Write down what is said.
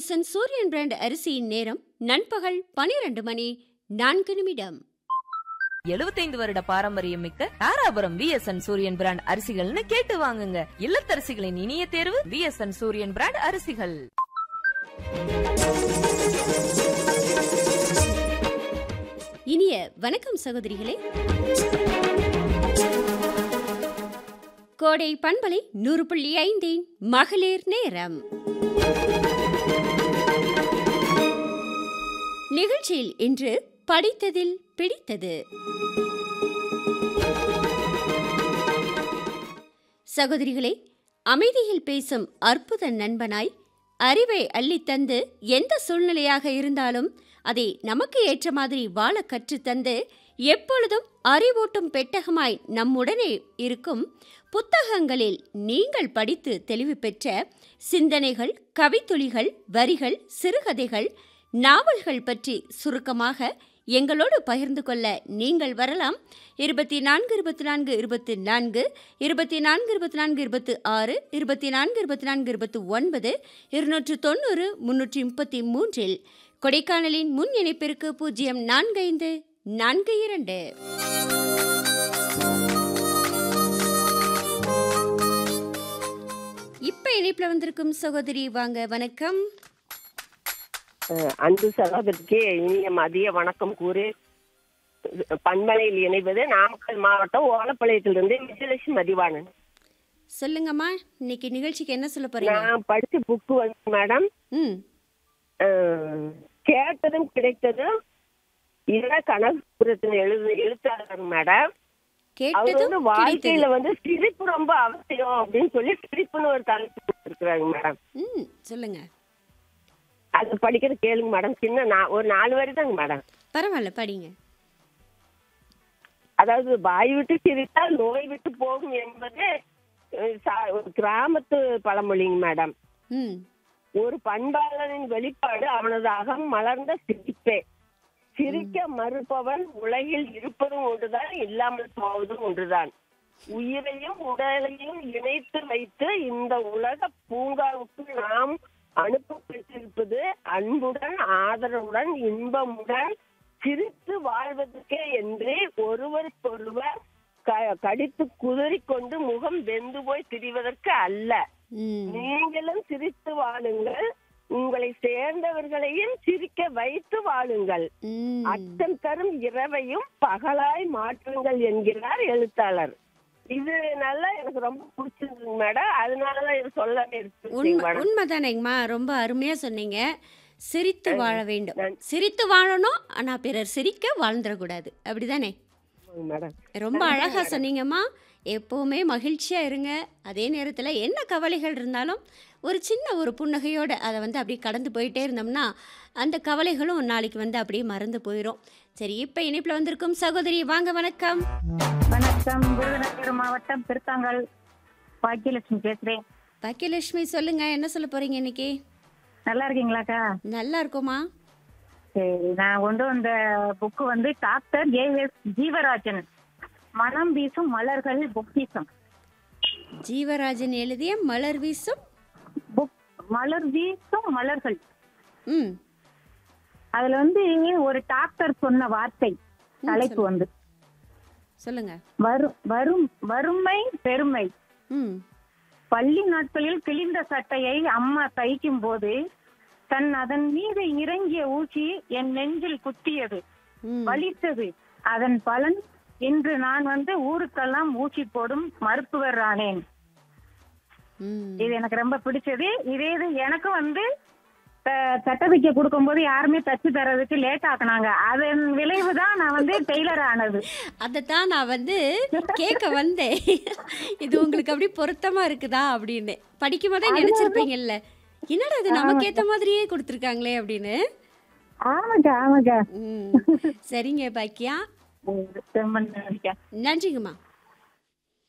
VSN Suriyan brand அரிசியின் நேரம் நண்பகல் பனிரெண்டு மணி நான்கு நிமிடம் எழுபத்தைந்து வருட பாரம்பரியம் மிக்க தாராபுரம் விஎஸ்என் சூரியன் பிராண்ட் அரிசிகள்னு கேட்டு வாங்குங்க இல்லத்தரசிகளின் இனிய தேர்வு விஎஸ்என் சூரியன் பிராண்ட் அரிசிகள் இனிய வணக்கம் சகோதரிகளே கோடை பண்பலை நூறு புள்ளி ஐந்தின் மகளிர் நேரம் நிகழ்ச்சியில் இன்று படித்ததில் பிடித்தது சகோதரிகளே அமைதியில் பேசும் அற்புத நண்பனாய் அறிவை அள்ளித்தந்து எந்த சூழ்நிலையாக இருந்தாலும் அதை நமக்கு ஏற்ற மாதிரி வாழ கற்றுத்தந்து எப்பொழுதும் அறிவூட்டும் பெட்டகமாய் நம்முடனே இருக்கும் புத்தகங்களில் நீங்கள் படித்து தெளிவு பெற்ற சிந்தனைகள் கவித்துளிகள் வரிகள் சிறுகதைகள் நாவல்கள் பற்றி சுருக்கமாக எங்களோடு பகிர்ந்து கொள்ள நீங்கள் வரலாம் இருபத்தி நான்கு இருபத்தி நான்கு இருபத்தி நான்கு இருபத்தி நான்கு இருபத்தி நான்கு இருபத்தி ஆறு இருபத்தி நான்கு இருபத்தி நான்கு இருபத்தி ஒன்பது இருநூற்று தொண்ணூறு முன்னூற்றி முப்பத்தி மூன்றில் கொடைக்கானலின் முன் இணைப்பிற்கு பூஜ்ஜியம் நான்கு ஐந்து நான்கு இரண்டு இப்ப இணைப்புல வந்திருக்கும் சகோதரி வாங்க வணக்கம் அஹ் அன்பு சகோதரிக்கு இனிய மதிய வணக்கம் கூறி பண்பலையில் இணைவது நாமக்கல் மாவட்டம் ஓலப்பாளையத்திலிருந்து விஜயலட்சுமி மதிவாணன் சொல்லுங்கம்மா இன்னைக்கு நிகழ்ச்சிக்கு என்ன சொல்ல போறீங்க நான் படிச்ச புக்கு வந்து மேடம் ம் அஹ், கேட்டதும் கிடைத்ததும் இட கனகபுரத்தின் எழுது எழுத்தாளர் மேடம் அவர் கேட்டதும் வந்து வாழ்க்கையில கிடைத்தது வந்து சிரிப்பு ரொம்ப அவசியம் அப்படின்னு சொல்லி சிரிப்புன்னு ஒரு தலைப்பு கொடுத்துருக்காங்க மேடம் ம் சொல்லுங்க அது படிக்கிறது கேளுங்க மேடம் சின்ன நா- ஒரு நாலு வரி தாங்க மேடம் பரவாயில்ல படிங்க அதாவது வாய் விட்டு சிரித்தால் நோய் விட்டு போகும் என்பது அஹ், சா- ஒரு கிராமத்து பழமொழிங்க மேடம் ம் ஒரு பண்பாளனின் வெளிப்பாடு அவனது அகம் மலர்ந்த சிரிப்பே சிரிக்க மறுப்பவன் உலகில் இருப்பதும் ஒன்றுதான் இல்லாமல் போவதும் ஒன்றுதான் உயிரையும் உடலையும் இணைத்து வைத்து இந்த உலக பூங்காவுக்கு நாம் அனுப்பப்பட்டிருப்பது அன்புடன் ஆதரவுடன் இன்பமுடன் சிரித்து வாழ்வதற்கே என்று ஒருவருக்கொருவர் க- கடித்து குதறிக்கொண்டு முகம் வெந்து போய் திரிவதற்கு அல்ல ம் நீங்களும் சிரித்து வாழுங்கள் உங்களை சேர்ந்தவர்களையும் சிரிக்க வைத்து வாழுங்கள் ம் அச்சம் தரும் இரவையும் பகலாய் மாற்றுங்கள் என்கிறார் எழுத்தாளர் இது நல்லா எனக்கு ரொம்ப பிடிச்சிருந்தது மேடம் அதனாலதான் இது சொல்ல எடுத்துருக்கீங்க உண்மை மேடம் உண்மைதானேங்கம்மா ரொம்ப அருமையா சொன்னீங்க சிரித்து வாழ வேண்டும் நன்- சிரித்து வாழணும் ஆனா பிறர் சிரிக்க வாழ்ந்துடக்கூடாது அப்படிதானே மேடம் ரொம்ப அழகா சொன்னீங்கம்மா எப்பவுமே மகிழ்ச்சியா இருங்க அதே நேரத்தில் என்ன கவலைகள் இருந்தாலும் ஒரு சின்ன ஒரு புன்னகையோட அதை வந்து அப்படியே கடந்து போயிட்டே இருந்தோம்னா அந்த கவலைகளும் நாளைக்கு வந்து அப்படியே மறந்து போயிடும் சரி இப்போ இணைப்பில் வந்திருக்கும் சகோதரி வாங்க வணக்கம் வணக்கம் விருதுநகர் மாவட்டம் திருத்தாங்கல் பாக்கியலட்சுமி பேசுறேன் பாக்கியலட்சுமி சொல்லுங்க என்ன சொல்ல போறீங்க இன்னைக்கு நல்லா இருக்கீங்களாக்கா நல்லா இருக்கோமா சரி நான் கொண்டு வந்த புக்கு வந்து டாக்டர் ஏ எஸ் ஜீவராஜன் மனம் வீசும் மலர்கள் பொக்கிசம் ஜீவராஜன் எழுதிய மலர் வீசும் புக் மலர் வீசும் மலர்கள் ம் அதுல வந்து ஒரு டாக்டர் சொன்ன வார்த்தை தலைப்பு வந்து சொல்லுங்க வரும் வரும் வறுமை பெருமை ம் பள்ளி நாட்களில் கிழிந்த சட்டையை அம்மா தைக்கும் போது தன் அதன் மீது இறங்கிய ஊசி என் நெஞ்சில் குத்தியது ம் வலித்தது அதன் பலன் இன்று நான் வந்து ஊருக்கெல்லாம் ஊசி போடும் மருத்துவர் ஆனேன் ம் இது எனக்கு ரொம்ப பிடிச்சது இதே இது எனக்கு வந்து த- சட்டை தைக்க கொடுக்கும்போது யாருமே தச்சு தரதுக்கு லேட் ஆக்குனாங்க அதன் விளைவு தான் நான் வந்து டெய்லர் ஆனது அதைத்தான் நான் வந்து கேட்க வந்தேன் இது உங்களுக்கு அப்படி பொருத்தமா இருக்குதா அப்படின்னு படிக்கும் போதே நினைச்சிருப்பீங்கல்ல என்னடா இது நமக்கு ஏத்த மாதிரியே கொடுத்துருக்காங்களே அப்படின்னு ஆமாக்கா ஆமாக்கா ம் சரிங்க பாக்கியா ரொம்ப நன்றிக்கா. நன்றிங்கம்மா